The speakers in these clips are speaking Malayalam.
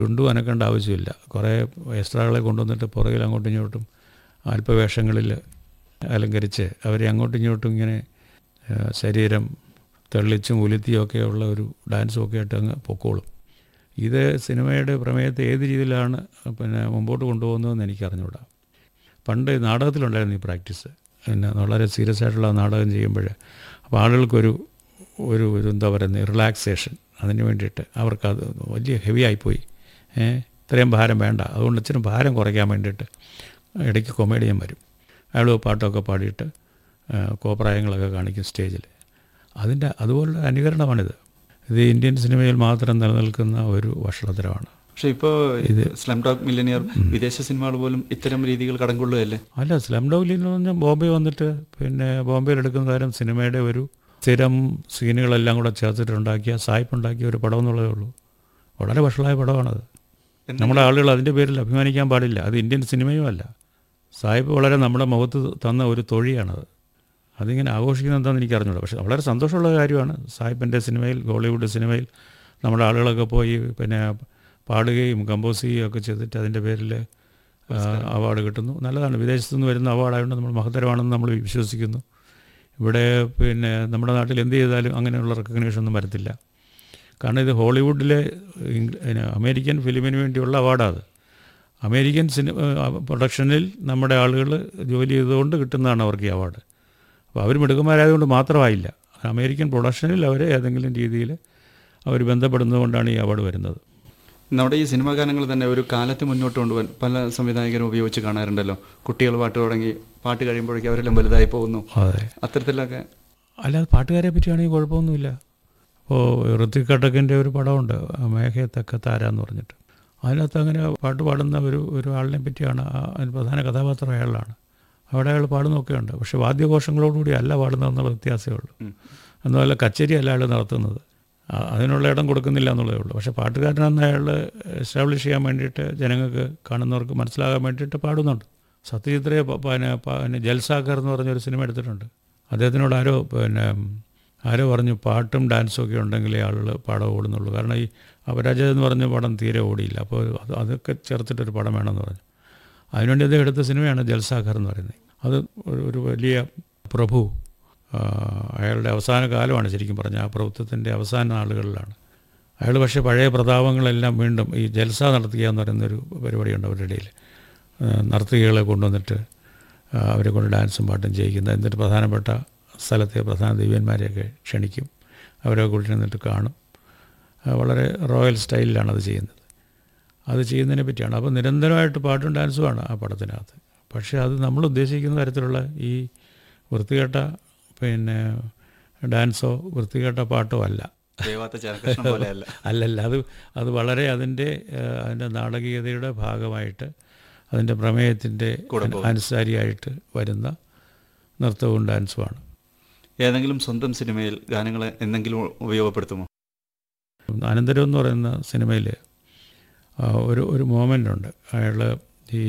ചുണ്ടും അനക്കേണ്ട ആവശ്യമില്ല കുറേ എക്സ്ട്രാകളെ കൊണ്ടുവന്നിട്ട് പുറകിൽ അങ്ങോട്ടും ഇങ്ങോട്ടും അല്പവേഷങ്ങളിൽ അലങ്കരിച്ച് അവരെ അങ്ങോട്ടും ഇങ്ങോട്ടും ഇങ്ങനെ ആ, ശരീരം തെള്ളിച്ചും ഉലുത്തിയും ഉള്ള ഒരു ഡാൻസും ഒക്കെ ആയിട്ട് അങ്ങ് പൊക്കോളും ഇത് സിനിമയുടെ പ്രമേയത്തെ ഏത് രീതിയിലാണ് പിന്നെ മുമ്പോട്ട് കൊണ്ടുപോകുന്നതെന്ന് എനിക്ക് അറിഞ്ഞുകൂടാ പണ്ട് നാടകത്തിലുണ്ടായിരുന്നു ഈ പ്രാക്ടീസ് പിന്നെ വളരെ സീരിയസ് ആയിട്ടുള്ള നാടകം ചെയ്യുമ്പോൾ അപ്പോൾ ആളുകൾക്കൊരു ഒരു ഒരു എന്താ പറയുന്നത് റിലാക്സേഷൻ അതിന് വേണ്ടിയിട്ട് അവർക്കത് വലിയ ഹെവി ആയിപ്പോയി ഏ, ഇത്രയും ഭാരം വേണ്ട അതുകൊണ്ട് ഇച്ചിരി ഭാരം കുറയ്ക്കാൻ വേണ്ടിയിട്ട് ഇടയ്ക്ക് കൊമേഡിയൻ വരും അയാൾ പാട്ടൊക്കെ പാടിയിട്ട് ആ, കോപ്രായങ്ങളൊക്കെ കാണിക്കും സ്റ്റേജിൽ അതിൻ്റെ അതുപോലുള്ള അനുകരണമാണിത് ഇത് ഇന്ത്യൻ സിനിമയിൽ മാത്രം നിലനിൽക്കുന്ന ഒരു വഷളത്തരമാണ് പക്ഷെ ഇപ്പോൾ സ്ലം ഡോഗ് മില്ലനിയർ വിദേശ സിനിമകൾ പോലും ഇത്തരം രീതികൾ കടംകൊള്ളുകയല്ലേ അല്ല സ്ലം ഡോഗിൽ എന്ന് പറഞ്ഞാൽ ബോംബെ വന്നിട്ട് പിന്നെ ബോംബെയിൽ എടുക്കുന്ന കാര്യം സിനിമയുടെ ഒരു സ്ഥിരം സീനുകളെല്ലാം കൂടെ ചേർത്തിട്ടുണ്ടാക്കിയ സായിപ്പ് ഉണ്ടാക്കിയ ഒരു പടം എന്നുള്ളതേ ഉള്ളൂ വളരെ വഷളായ പടമാണത് നമ്മുടെ ആളുകൾ അതിൻ്റെ പേരിൽ അഭിമാനിക്കാൻ പാടില്ല അത് ഇന്ത്യൻ സിനിമയും അല്ല സായിപ്പ് വളരെ നമ്മുടെ മുഖത്ത് തന്ന ഒരു തൊഴിയാണത് അതിങ്ങനെ ആഘോഷിക്കുന്നത് എന്താണെന്ന് എനിക്ക് അറിഞ്ഞൂടാ പക്ഷേ വളരെ സന്തോഷമുള്ള കാര്യമാണ് സായിപ്പിൻ്റെ സിനിമയിൽ ഹോളിവുഡ് സിനിമയിൽ നമ്മുടെ ആളുകളൊക്കെ പോയി പിന്നെ പാടുകയും കമ്പോസ് ചെയ്യുകയും ഒക്കെ ചെയ്തിട്ട് അതിൻ്റെ പേരിൽ അവാർഡ് കിട്ടുന്നു നല്ലതാണ് വിദേശത്തു നിന്ന് വരുന്ന അവാർഡായതുകൊണ്ട് നമ്മൾ മഹത്തരമാണെന്ന് നമ്മൾ വിശ്വസിക്കുന്നു ഇവിടെ പിന്നെ നമ്മുടെ നാട്ടിൽ എന്ത് ചെയ്താലും അങ്ങനെയുള്ള റെക്കഗ്നേഷൻ ഒന്നും വരത്തില്ല കാരണം ഇത് ഹോളിവുഡിലെ ഇംഗ്ല- പിന്നെ അമേരിക്കൻ ഫിലിമിന് വേണ്ടിയുള്ള അവാർഡാണ് അത് അമേരിക്കൻ സിനിമ പ്രൊഡക്ഷനിൽ നമ്മുടെ ആളുകൾ ജോലി ചെയ്തുകൊണ്ട് കിട്ടുന്നതാണ് അവർക്ക് ഈ അവാർഡ് അപ്പോൾ അവർ മിടുക്കന്മാരായതുകൊണ്ട് മാത്രമായില്ല അമേരിക്കൻ പ്രൊഡക്ഷനിൽ അവർ ഏതെങ്കിലും രീതിയിൽ അവർ ബന്ധപ്പെടുന്നതുകൊണ്ടാണ് ഈ അവാർഡ് വരുന്നത് നമ്മുടെ ഈ സിനിമാ ഗാനങ്ങൾ തന്നെ ഒരു കാലത്ത് മുന്നോട്ട് കൊണ്ടുപോകാൻ പല സംവിധായകരും ഉപയോഗിച്ച് കാണാറുണ്ടല്ലോ കുട്ടികൾ പാട്ട് തുടങ്ങി പാട്ട് കഴിയുമ്പോഴേക്കും അവരെല്ലാം വലുതായി പോകുന്നു അതെ അത്തരത്തിലൊക്കെ അല്ലാതെ പാട്ടുകാരെ പറ്റിയാണെങ്കിൽ കുഴപ്പമൊന്നുമില്ല അപ്പോൾ ഋത്തിക് കട്ടക്കിൻ്റെ ഒരു പടമുണ്ട് മേഘയെ തക്ക താര എന്ന് പറഞ്ഞിട്ട് അതിനകത്ത് അങ്ങനെ പാട്ട് പാടുന്ന ഒരു ഒരു ആളിനെ പറ്റിയാണ് ആ അതിന് പ്രധാന കഥാപാത്രം അയാളാണ് അവിടെ അയാൾ പാടുന്നൊക്കെ ഉണ്ട് പക്ഷേ വാദ്യഘോഷങ്ങളോടുകൂടി അല്ല പാടുന്നതെന്നുള്ള വ്യത്യാസമേ ഉള്ളൂ എന്നാൽ കച്ചേരി അല്ല അയാൾ നടത്തുന്നത് ആ- അതിനുള്ള ഇടം കൊടുക്കുന്നില്ല എന്നുള്ളതേ ഉള്ളൂ പക്ഷേ പാട്ടുകാരനെന്ന് അയാൾ എസ്റ്റാബ്ലിഷ് ചെയ്യാൻ വേണ്ടിയിട്ട് ജനങ്ങൾക്ക് കാണുന്നവർക്ക് മനസ്സിലാകാൻ വേണ്ടിയിട്ട് പാടുന്നുണ്ട് സത്യജിത്രയെ പ- പിന്നെ പ- പിന്നെ ജൽസാക്കർ എന്ന് പറഞ്ഞൊരു സിനിമ എടുത്തിട്ടുണ്ട് അദ്ദേഹത്തിനോട് ആരോ പിന്നെ ആരോ പറഞ്ഞു പാട്ടും ഡാൻസും ഒക്കെ ഉണ്ടെങ്കിലേ ആളുകൾ പടം ഓടുന്നുള്ളൂ കാരണം ഈ അപരാജയം എന്ന് പറഞ്ഞ പടം തീരെ ഓടിയില്ല അപ്പോൾ അത് അതൊക്കെ ചേർത്തിട്ടൊരു പടം വേണമെന്ന് പറഞ്ഞു അതിനുവേണ്ടി അദ്ദേഹം എടുത്ത സിനിമയാണ് ജൽസാഖർ എന്ന് പറയുന്നത് അത് ഒരു ഒരു വലിയ പ്രഭു ആ, അയാളുടെ അവസാന കാലമാണ് ശരിക്കും പറഞ്ഞാൽ ആ പ്രഭുത്വത്തിൻ്റെ അവസാന നാളുകളിലാണ് അയാൾ പക്ഷേ പഴയ പ്രതാപങ്ങളെല്ലാം വീണ്ടും ഈ ജൽസ നടത്തുക എന്ന് പറയുന്നൊരു പരിപാടിയുണ്ട് അവരുടെ ഇടയിൽ ആ, നർത്തകികളെ കൊണ്ടുവന്നിട്ട് ആ, അവരെ കൊണ്ട് ഡാൻസും പാട്ടും ചെയ്യിക്കുന്ന എന്നിട്ട് പ്രധാനപ്പെട്ട സ്ഥലത്തെ പ്രധാന ദിവ്യന്മാരെയൊക്കെ ക്ഷണിക്കും അവരെ കൂട്ടി നിന്നിട്ട് കാണും ആ, വളരെ റോയൽ സ്റ്റൈലിലാണ് അത് ചെയ്യുന്നത് അത് ചെയ്യുന്നതിനെ പറ്റിയാണ് അപ്പോൾ നിരന്തരമായിട്ട് പാട്ടും ഡാൻസുമാണ് ആ പടത്തിനകത്ത് പക്ഷേ അത് നമ്മൾ ഉദ്ദേശിക്കുന്ന തരത്തിലുള്ള ഈ വൃത്തികെട്ട പിന്നെ ഡാൻസോ വൃത്തികെട്ട പാട്ടോ അല്ല ദേവാത്ത ചരകൃഷ്ണൻ പോലെയല്ല അല്ലല്ല അത് അത് വളരെ അതിൻ്റെ ഏഹ്, അതിൻ്റെ നാടകീയതയുടെ ഭാഗമായിട്ട് അതിൻ്റെ പ്രമേയത്തിൻ്റെ അനുസാരിയായിട്ട് വരുന്ന നൃത്തവും ഡാൻസുമാണ് ഏതെങ്കിലും സ്വന്തം സിനിമയിൽ ഗാനങ്ങൾ എന്തെങ്കിലും ഉപയോഗപ്പെടുത്തുമോ അനന്തരം എന്ന് പറയുന്ന സിനിമയിൽ ഒരു ഒരു മോമെൻ്റ് ഉണ്ട് അയാൾ ഈ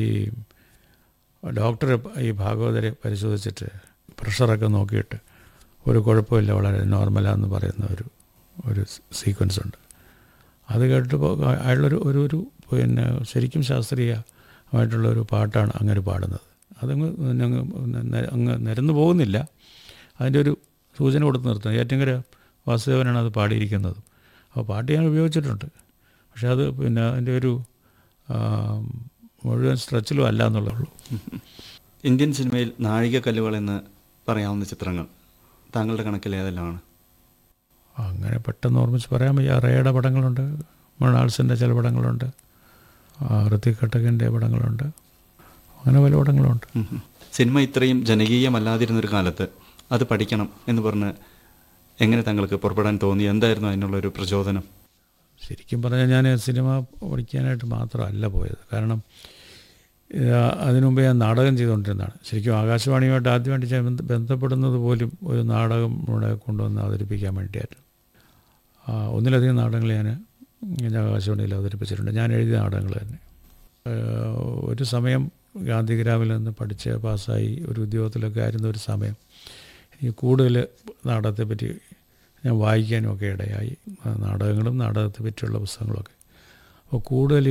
ഡോക്ടറെ ഈ ഭാഗവതരെ പരിശോധിച്ചിട്ട് പ്രഷറൊക്കെ നോക്കിയിട്ട് ഒരു കുഴപ്പമില്ല വളരെ നോർമലാന്ന് പറയുന്ന ഒരു ഒരു സീക്വൻസ് ഉണ്ട് അത് കേട്ടപ്പോൾ അയാളൊരു ഒരു ഒരു പിന്നെ ശരിക്കും ശാസ്ത്രീയമായിട്ടുള്ള ഒരു പാട്ടാണ് അങ്ങനെ പാടുന്നത് അതങ്ങ് അങ്ങ് ന- അങ്ങ് നിരന്നു പോകുന്നില്ല അതിൻ്റെ ഒരു സൂചന കൊടുത്ത് നിർത്തുന്നത് ഏറ്റങ്കര വാസുദേവനാണ് അത് പാടിയിരിക്കുന്നത് അപ്പോൾ പാട്ട് ഞാൻ ഉപയോഗിച്ചിട്ടുണ്ട് പക്ഷെ അത് പിന്നെ അതിൻ്റെ ഒരു ആ, മുഴുവൻ സ്ട്രെച്ചിലും അല്ല എന്നുള്ളൂ ഇന്ത്യൻ സിനിമയിൽ നാഴികക്കല്ലുകൾ എന്ന് പറയാവുന്ന ചിത്രങ്ങൾ താങ്കളുടെ കണക്കിൽ ഏതെല്ലാമാണ് അങ്ങനെ പെട്ടെന്ന് ഓർമ്മിച്ച് പറയാൻ വയ്യ റേയുടെ പടങ്ങളുണ്ട് മൃണാൾസിൻ്റെ ചില പടങ്ങളുണ്ട് ആ, ഋത്തിക് കട്ടകിൻ്റെ പടങ്ങളുണ്ട് അങ്ങനെ പല പടങ്ങളുണ്ട് ഉം ഉം. സിനിമ ഇത്രയും ജനകീയമല്ലാതിരുന്നൊരു കാലത്ത് അത് പഠിക്കണം എന്ന് പറഞ്ഞ് എങ്ങനെ താങ്കൾക്ക് പുറപ്പെടാൻ തോന്നി എന്തായിരുന്നു അതിനുള്ളൊരു പ്രചോദനം ശരിക്കും പറഞ്ഞാൽ ഞാൻ സിനിമ പഠിക്കാനായിട്ട് മാത്രമല്ല പോയത് കാരണം ആ, അതിനു മുമ്പേ ഞാൻ നാടകം ചെയ്തുകൊണ്ടിരുന്നതാണ് ശരിക്കും ആകാശവാണിയുമായിട്ട് ആദ്യമായിട്ട് ഞാൻ ബന്ധ- ബന്ധപ്പെടുന്നത് പോലും ഒരു നാടകം ഇവിടെ കൊണ്ടുവന്ന് അവതരിപ്പിക്കാൻ വേണ്ടിയായിരുന്നു ആ, ഒന്നിലധികം നാടകങ്ങൾ ഞാൻ ഞാൻ ആകാശവാണിയിൽ അവതരിപ്പിച്ചിട്ടുണ്ട് ഞാൻ എഴുതിയ നാടകങ്ങൾ തന്നെ ആ, ഒരു സമയം ഗാന്ധിഗ്രാമിൽ നിന്ന് പഠിച്ച് പാസ്സായി ഒരു ഉദ്യോഗത്തിലൊക്കെ ആയിരുന്ന ഒരു സമയം എനിക്ക് കൂടുതൽ നാടകത്തെ പറ്റി ഞാൻ വായിക്കാനും ഒക്കെ ഇടയായി ആ, നാടകങ്ങളും നാടകത്തെ പറ്റിയുള്ള പുസ്തകങ്ങളൊക്കെ അപ്പോൾ കൂടുതൽ